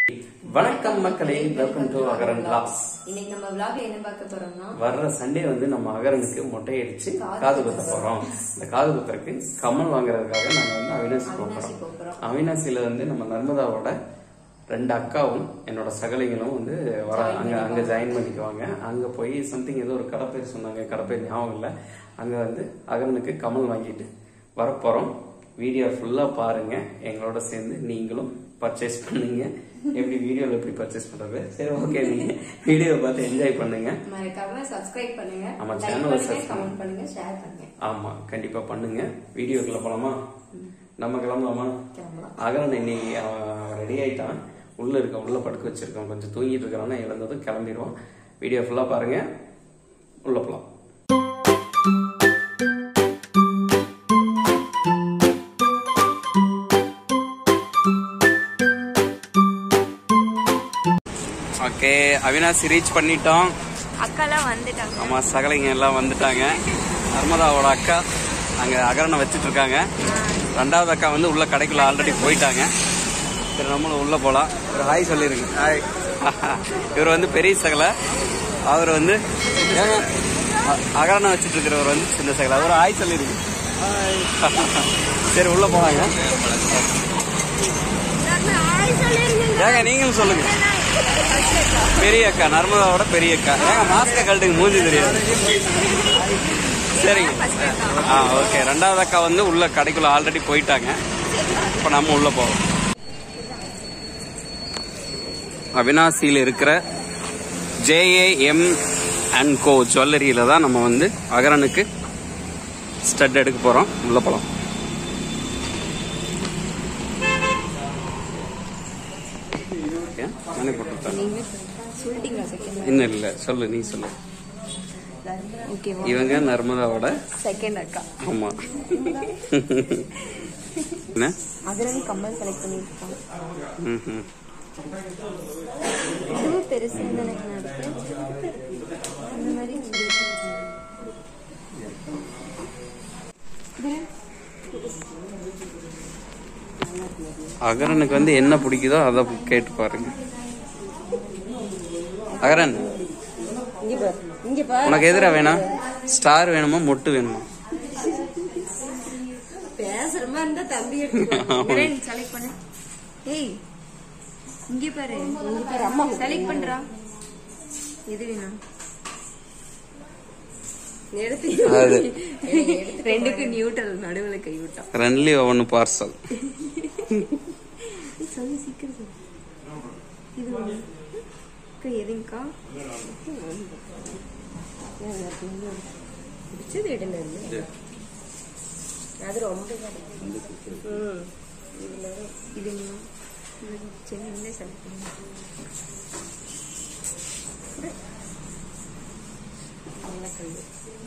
வணக்கம் மக்களே welcome to அகரன் class இன்னைக்கு நம்ம vlog என்ன பார்க்க போறோம்னா வர்ற சண்டே வந்து நம்ம அகரனுக்கு மொட்டை அடிச்சு காது குத்த போறோம் இந்த காது குத்துறதுக்கு கமல் வாங்குறதுக்காக நம்ம வந்து அவினாசி போக அவினாசி போக போறோம் போறோம். அவினாசியில வந்து நம்ம நர்மதாவோட ரெண்டு அக்காவும் என்னோட சகலைகளும் வந்து வர அங்க அங்க ஜாயின் பண்ணிக்குவாங்க அங்க போய் சம்திங் ஏதோ ஒரு கடை பேர் சொன்னாங்க கடை பேர் ஞாபகம் இல்லை அங்க வந்து அகரனுக்கு கமல் வாங்கிட்டு வரப்போறோம் வீடியோ ஃபுல்லா பாருங்க எங்களோட சேர்ந்து நீங்களும் பர்ச்சேஸ் பண்ணுங்க எப்படி வீடியோல எப்படி பர்ச்சேஸ் பண்றது சரி ஓகே நீங்க வீடியோ பார்த்து என்ஜாய் பண்ணுங்க மறக்காம சப்ஸ்கிரைப் பண்ணுங்க ஆமா, லைக் channel-அ பண்ணுங்க subscribe கமெண்ட் பண்ணுங்க ஷேர் பண்ணுங்க ஆமா கண்டிப்பா பண்ணுங்க வீடியோக்குள்ள போலாமா நம்ம கிளம்பலாமா கிளம்பலாம் அகரன் இன்னைக்கு ரெடி ஆயிட்டான் உள்ள இருக்க உள்ள படுக்க வச்சிருக்கோம் கொஞ்சம் தூங்கிட்டு இருக்கிறான்னா இழந்ததும் கிளம்பிடுவோம் வீடியோ ஃபுல்லா பாருங்க உள்ள போலாம் ஓகே அவினாசி ரீச் பண்ணிட்டோம் அக்காலாம் வந்துட்டாங்க ஆமா சகலைங்க எல்லாம் வந்துட்டாங்க நர்மதாவோட அக்கா அங்க அகரனை வச்சிட்டு இருக்காங்க ரெண்டாவது அக்கா வந்து உள்ள கடைக்குள்ள ஆல்ரெடி போயிட்டாங்க சரி நம்மளும் உள்ள போலாம் ஒரு ஹாய் சொல்லிருங்க ஹாய் இவர் வந்து பெரிய சகலை அவர் வந்து ஏங்க, அ- அகரனை வச்சிட்டு இருக்கிறவர் வந்து சின்ன சகலை அவர் ஹாய் சொல்லிருங்க சரி உள்ள போலாங்க ஏங்க நீங்களும் சொல்லுங்க பெரிய அக்கா நர்மதாவோட பெரிய அக்கா ஏங்க மாஸ்க கழட்டுங்க மூஞ்சி தெரியாது சரிங்க ஆ ஓகே ரெண்டாவது அக்கா வந்து உள்ள கடைக்குள்ள ஆல்ரெடி போயிட்டாங்க இப்போ நம்ம உள்ள போவோம் அவினாசியில் இருக்கிற ஜேஏஎம் அண்ட் கோ ஜுவல்லரியில தான் நம்ம வந்து அகரனுக்கு ஸ்டட் எடுக்க போறோம் உள்ள போலாம் ஓகே நானே போட்டுருக்கேன் நீங்க சொல்லிட்டீங்களா செகண்ட் இன்னும் இல்லை சொல்லு நீ சொல்லு ஓகேவா இவங்க நர்மதாவோட செகண்ட் அக்கா ஆமா என்ன அதில் கம்மல் செலக்ட் பண்ணிருக்காங்க ம்ஹும். இதுவும் பெருசு வந்து எனக்கு நடக்கு அந்த மாதிரி அகரனுக்கு வந்து என்ன பிடிக்குதோ அதை கேட்டு பாருங்க அகரன் இங்க பாரு இங்க பாரு உனக்கு எதிரா வேணாம் ஸ்டார் வேணுமா மொட்டு வேணுமா பேசுற மாதிரி இருந்தா தம்பி எடுத்து செலக்ட் பண்ணு ஏய் இங்க பாரு இங்க பாரு அம்மா செலக்ட் பண்றா எது வேணும் அது. ரெண்டுக்கு நியூட்ரல் நடுவுல கை விட்டான் ரெண்டுலயும் ஒவ்வொன்று பார்சல் சொல்லு சீக்கிரம் சொல்லு இது ஒண்ணு. அக்கா, எதுங்கக்கா பிடிச்சது எடுங்க அது ரொம்ப இதுங்களா சரி நீங்களே செலக்ட் பண்ணுங்க நல்ல கல்லு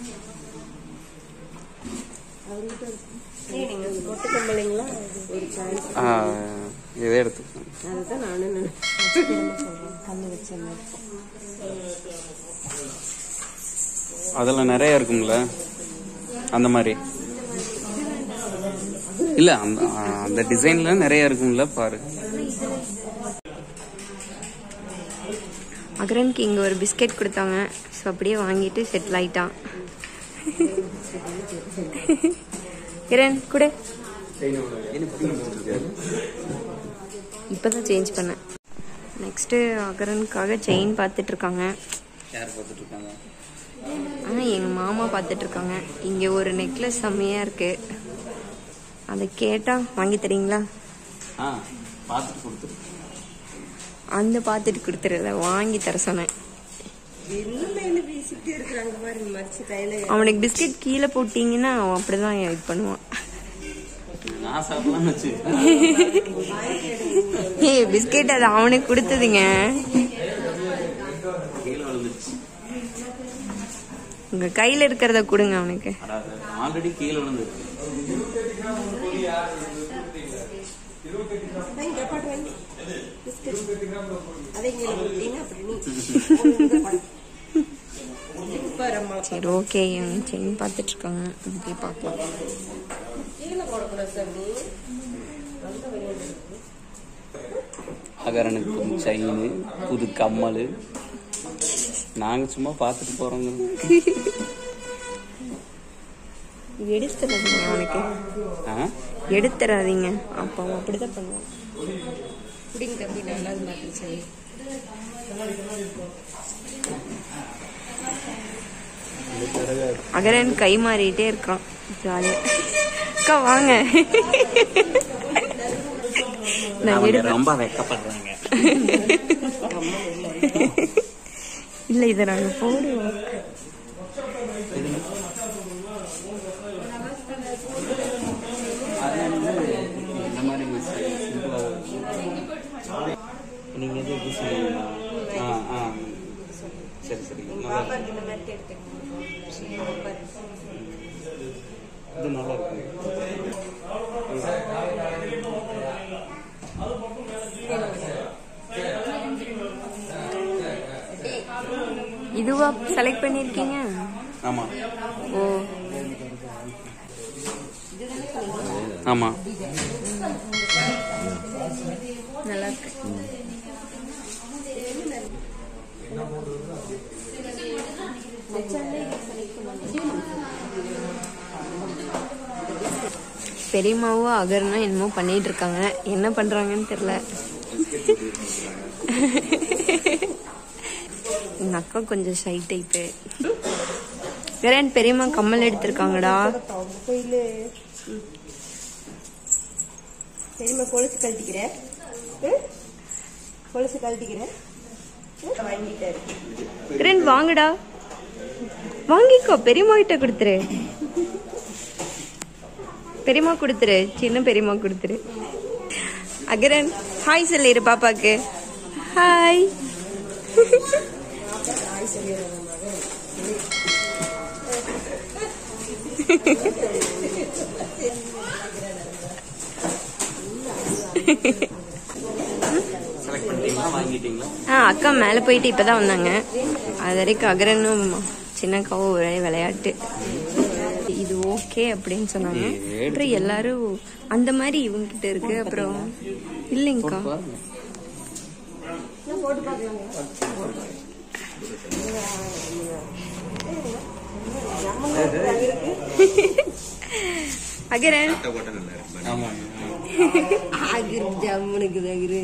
அவர்கிட்ட நீங்க மொட்டை கம்பளைங்களா ஒரு சாய்ஸ் ஆ, இதை எடுத்துக்கோங்க அதுதான் நானும் நினைச்சேன் கண்ணு வச்சேன் அதெல்லாம் நிறைய இருக்கும்ல அந்த மாதிரி இல்ல அந்த அந்த டிசைன்ல நிறைய இருக்கும்ல பாரு அகரனுக்கு இங்கே ஒரு பிஸ்கெட் கொடுத்தாங்க ஸோ அப்படியே வாங்கிட்டு செட்டில் ஆயிட்டான் கிரண் கூட இப்போதான் சேஞ்ச் பண்ணேன் நெக்ஸ்ட்டு அகரனுக்காக செயின் பார்த்துட்டு இருக்காங்க யார் பார்த்துட்டு இருக்காங்க ஆனால் எங்கள் மாமா பார்த்துட்டு இருக்காங்க இங்கே ஒரு நெக்லஸ் செம்மையாக இருக்கு அதை கேட்டால் வாங்கி தரீங்களா ஆ பார்த்துட்டு கொடுத்துரு அந்த பார்த்துட்டு கொடுத்துருல வாங்கி தர சொன்னேன் அவனுக்கு பிஸ்கெட் கீழே போட்டீங்கன்னா அவன் அப்படிதான் இது பண்ணுவான் நான் சாப்பிடலாம்னு வச்சு ஏய் பிஸ்கெட் அது அவனுக்கு கொடுத்ததுங்க கீழே விழுந்துருச்சு உங்க கையில இருக்கிறத கொடுங்க அவனுக்கு ஆல்ரெடி கீழே விழுந்துருச்சு சரி ஓகே செயின் பார்த்துட்டு இருக்காங்க அப்படியே பார்க்கலாம் அகரனுக்கும் செயின் புது கம்மல் நாங்கள் சும்மா பார்த்துட்டு போகிறோங்க எடுத்துறாதீங்க அவனுக்கு ஆ எடுத்துறாதீங்க அப்போ அவன் அப்படிதான் பண்ணுவான் பிடிங்க தம்பி நல்லா மாற்றி சரி அகரன் கை மாறிட்டே இருக்கான் ஜாலியா அக்கா வாங்க நான் அவங்க எடுப்பேன் ரொம்ப வெக்கப்படுறாங்க இல்ல இதை நாங்க போடுவோம் இந்த மாதிரி நீங்கள் எது எப்படி சொல்லுவீங்க ஆ ஆ சரி சரி நல்லா இருக்கு. இது நல்லா இருக்கு இதுவா செலக்ட் பண்ணிருக்கீங்க ஆமாம் ஓ ஆமாம் நல்லா இருக்கு பெரியம்மாவும் அகர்னும் என்னமோ பண்ணிட்டு இருக்காங்க என்ன பண்றாங்கன்னு தெரியல எங்க அக்கா கொஞ்சம் ஷை டைப்பு வேற பெரியம்மா கம்மல் எடுத்திருக்காங்கடா கோயில் பெரியம்மா கொலுசு கழட்டிக்கிறேன் ம்? கொலுசு கழட்டிக்கிறேன் ம்? வாங்கிட்டாரு கிரண் வாங்குடா வாங்கிக்கோ பெரியம்மா கிட்ட கொடுத்துரு பெரியம்மா கொடுத்துரு சின்ன பெரியம்மா கொடுத்துரு அகரன் ஹாய் சொல்லிடு பாப்பாக்கு ஹாய் செலக்ட் பண்ணிட்டீங்களா வாங்கிட்டீங்களா ஆ அக்கா மேலே போயிட்டு இப்பதான் வந்தாங்க அது வரைக்கும் அகரனும் சின்னக்காவும் ஒரே விளையாட்டு இது ஓகே அப்படின்னு சொன்னாங்க அப்புறம் எல்லாரும் அந்த மாதிரி இவங்க கிட்ட இருக்கு அப்புறம் இல்லைங்கக்கா பாருங்க அகரன் ஆமாம் ஆகிரு ஜம்முனுக்கு தகிரு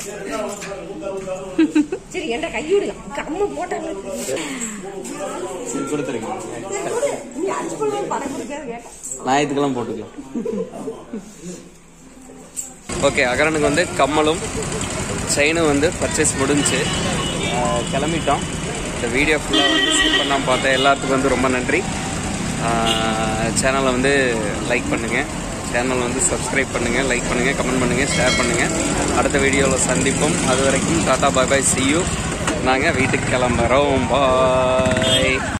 சரி ஏன்டா கையோடு அம்மா போட்டாங்க சரி கொடுத்துருங்க நீ அடிச்சு போடுவோம் பணம் கொடுக்காது கேட்டா ஞாயிற்றுக்கெல்லாம் போட்டுக்கலாம் ஓகே அகரனுக்கு வந்து கம்மலும் செயினும் வந்து பர்ச்சேஸ் முடிஞ்சு ஆஹ் கிளம்பிட்டோம் இந்த வீடியோ ஃபுல்லாக வந்து ஸ்கிப் பண்ணாமல் பார்த்தேன் எல்லாத்துக்கும் வந்து ரொம்ப நன்றி சேனலை வந்து லைக் பண்ணுங்கள் சேனல் வந்து சப்ஸ்கிரைப் பண்ணுங்கள் லைக் பண்ணுங்கள் கமெண்ட் பண்ணுங்கள் ஷேர் பண்ணுங்கள் அடுத்த வீடியோவில் சந்திப்போம் அது வரைக்கும் tata bye bye see you நாங்கள் வீட்டுக்கு கிளம்புறோம் பாய்